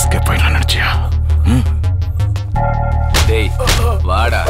Escape ஆயிடலாம் நினைச்சியா ம் டேய் வாடா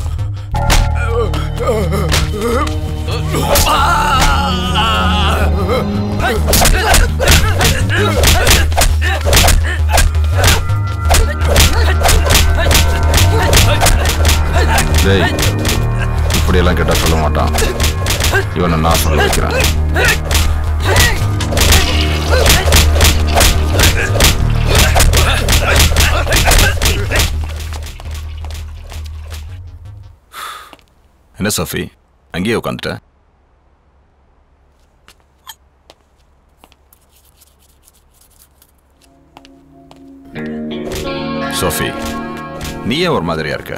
டேய் இப்படியெல்லாம் கேட்டா சொல்ல மாட்டான் இவனை நான் சொல்ல வைக்கிறேன் என்ன சஃபி அங்கேயே உட்காந்துட்ட சோஃபி நீயே ஒரு மாதிரியா இருக்க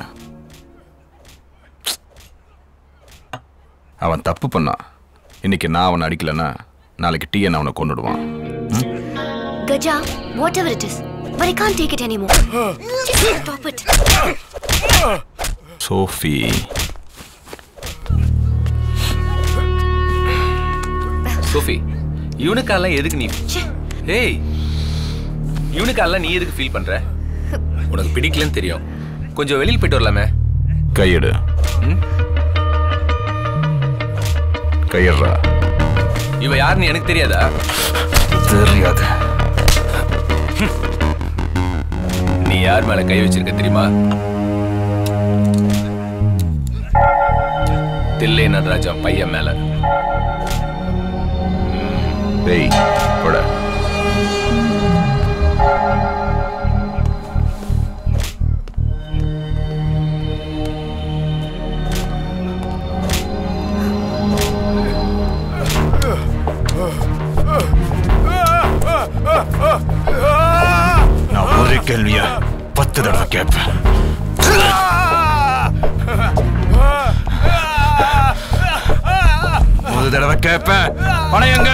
அவன் தப்பு பண்ணான் இன்னைக்கு நான் அவனை அடிக்கலைன்னா நாளைக்கு டிஎன் அவனை கொண்டுடுவான் Gaja, whatever it is. But I can't take it anymore. Just stop it. Sophie Sophie இவனுக்கெல்லாம் எதுக்கு நீ ஏய் இவனுக்கெல்லாம் நீ எதுக்கு ஃபீல் பண்ற உனக்கு பிடிக்கலன்னு தெரியும் கொஞ்சம் வெளியில் போயிட்டு வரலாமே கையெடு ம்? கையெடுறா இவ யாருன்னு எனக்கு தெரியாதா தெரியாது நீ யார் மேல கை வச்சிருக்க தெரியுமா தில்லை நடராஜா பையன் மேல டேய் போட நான் ஒரு கேள்விய பத்து தடவை கேட்பேன் ஒரு தடவை கேட்பேன் பணம் எங்க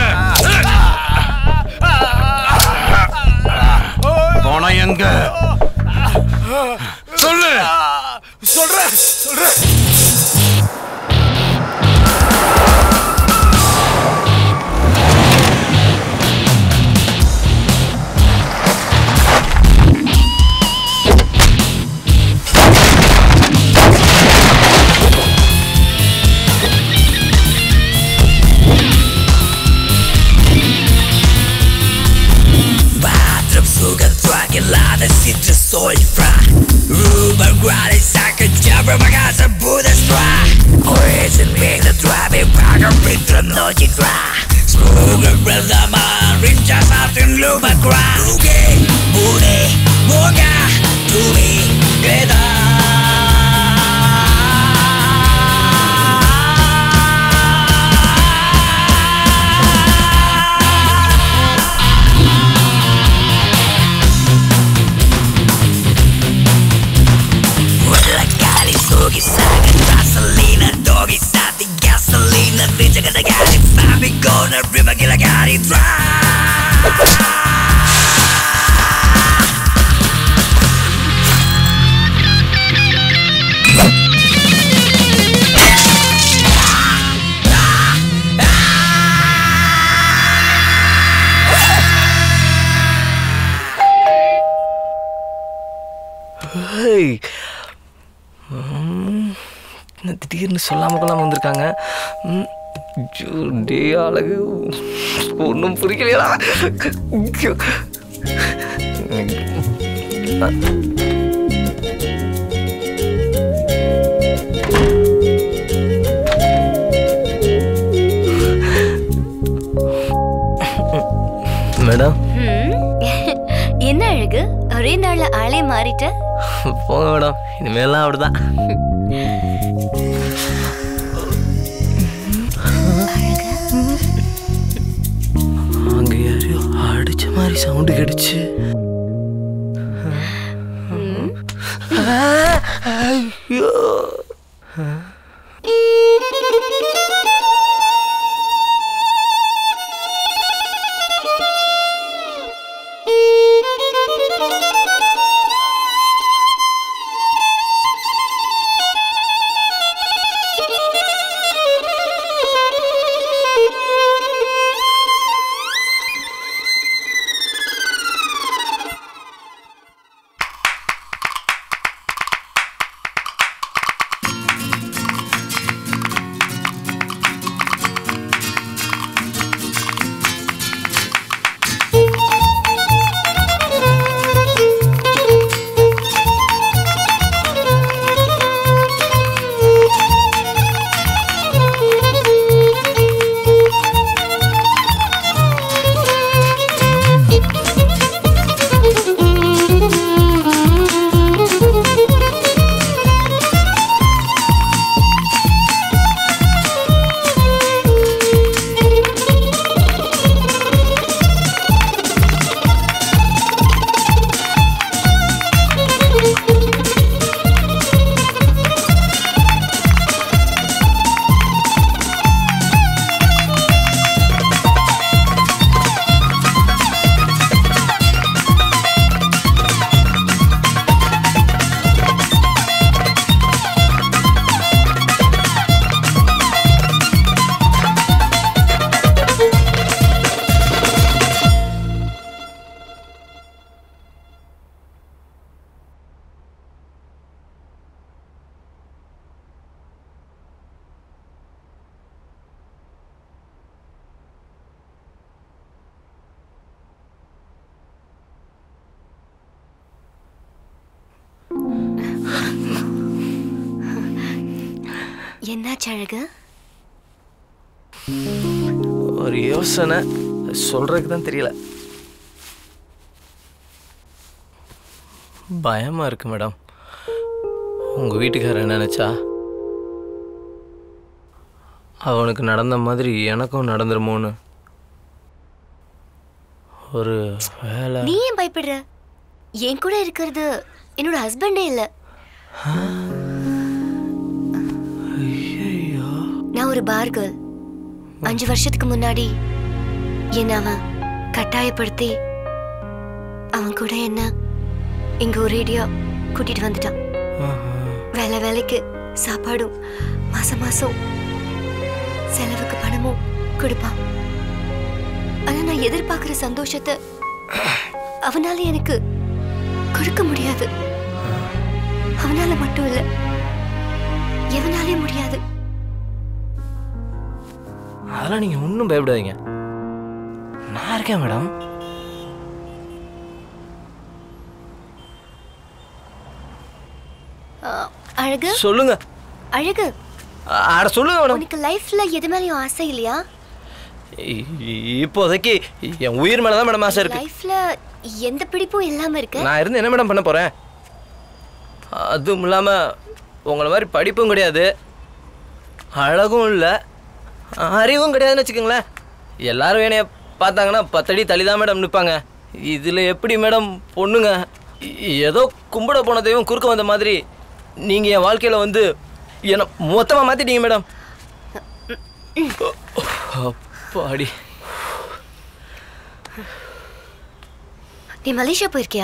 பணம் எங்க சொல்லு சொல்றேன் சொல்றேன் Batrap sugar Dracula da citrus soy fra Ruben Grady Saka Jabra Magasa Buddha Stra Origin being the driving Packer Picture no Jitra Smuga Brother Man Rincha Mountain Luba Gra Ruge Bude Moga Tumi Greta Wala gali sugi saga gasolina doggy sati gasolina ninja gada gali fami gonna river gila gali hey. ம், என்ன திடீர்னு சொல்லாம கொள்ளாம வந்திருக்காங்க ம், ஐயோ, டே அழகு ஒன்றும் புரியலையா ஐயோ. Madam Hmm? என்ன அழகு ஒரே நாள்ல ஆளே மாறிட்ட போங்க மேடம் இனிமேலாம் அப்படிதான் அங்க யாரையோ அடிச்ச மாதிரி சவுண்டு கிடைச்சு ஐயோ என்னாச்சு அழகு ஒரு யோசனை சொல்றதுக்கு தான் தெரியல பயமா இருக்கு மேடம் உங்க வீட்டுக்காரர் நினைச்சா அவனுக்கு நடந்த மாதிரி எனக்கும் நடந்துருமோன்னு ஒரு வேலை நீ ஏன் பயப்படுற என் கூட இருக்கிறது என்னோட ஹஸ்பண்டே இல்ல நான் ஒரு பார் கேர்ள் அஞ்சு வருஷத்துக்கு முன்னாடி என்ன அவன் கட்டாயப்படுத்தி அவன் கூட என்ன இங்க ஒரேடியா கூட்டிட்டு வந்துட்டான் வேலை வேலைக்கு சாப்பாடும் மாசம் மாசம் செலவுக்கு பணமும் கொடுப்பான் ஆனா நான் எதிர்பார்க்கிற சந்தோஷத்தை அவனால எனக்கு கொடுக்க முடியாது அவனால மட்டும் இல்ல எவனாலே முடியாது அதெல்லாம் நீங்க ஒன்றும் பயப்படாதீங்க நான் இருக்கேன் மேடம் ஆ, அழகு சொல்லுங்க அழகு அ- அட சொல்லுங்க மேடம் உனக்கு லைஃப்ல எது மேலயும் ஆசை இல்லையா இ- இப்போதைக்கு என் உயிர் மேல தான் மேடம் ஆசை இருக்கு லைஃப்ல எந்த பிடிப்பும் இல்லாம இருக்க நான் இருந்து என்ன மேடம் பண்ண போறேன் அதுவும் இல்லாம உங்களை மாதிரி படிப்பும் கிடையாது அழகும் இல்லை அறிவும் கிடையாதுன்னு வச்சுக்கோங்களேன் எல்லாரும் என்னைய பார்த்தாங்கன்னா பத்தடி தள்ளி தான் மேடம் நிற்பாங்க இதில் எப்படி மேடம் பொண்ணுங்க இ- ஏதோ கும்பிட போன தெய்வம் குறுக்க வந்த மாதிரி நீங்கள் என் வாழ்க்கையில் வந்து என்னை மொத்தமாக மாற்றிட்டீங்க மேடம் அப்பாடி நீ மலேசியா போயிருக்கியா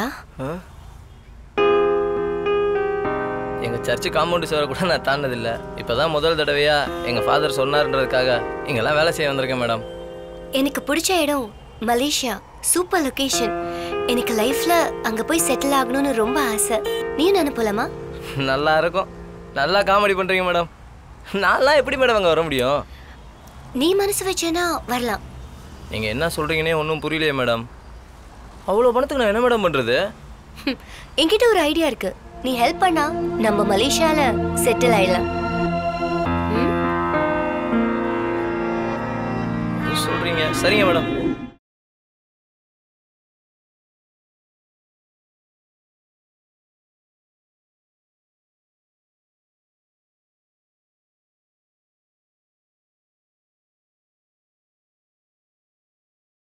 எங்கள் சர்ச்சு காம்பவுண்டு சேர கூட நான் தாண்டதில்லை இப்போ தான் முதல் தடவையாக எங்கள் ஃபாதர் சொன்னார்ன்றதுக்காக இங்கெல்லாம் வேலை செய்ய வந்திருக்கேன் மேடம் எனக்கு பிடிச்ச இடம் மலேசியா சூப்பர் லொகேஷன் எனக்கு லைஃப்ல அங்க போய் செட்டில் ஆகணும்னு ரொம்ப ஆசை நீயும் நானும் போலாமா நல்லா இருக்கும் நல்லா காமெடி பண்ணுறீங்க மேடம் நான்லாம் எப்படி மேடம் அங்கே வர முடியும் நீ மனசு வச்சேனா வரலாம் நீங்கள் என்ன சொல்கிறீங்கன்னே ஒன்றும் புரியலையே மேடம் அவ்வளோ பணத்துக்கு நான் என்ன மேடம் பண்ணுறது ஹம், என்கிட்ட ஒரு ஐடியா இருக்கு நீ ஹெல்ப் பண்ணா நம்ம மலேசியால செட்டில் ஆயிடலாம் சொல்கிறீங்க சரிங்க மேடம்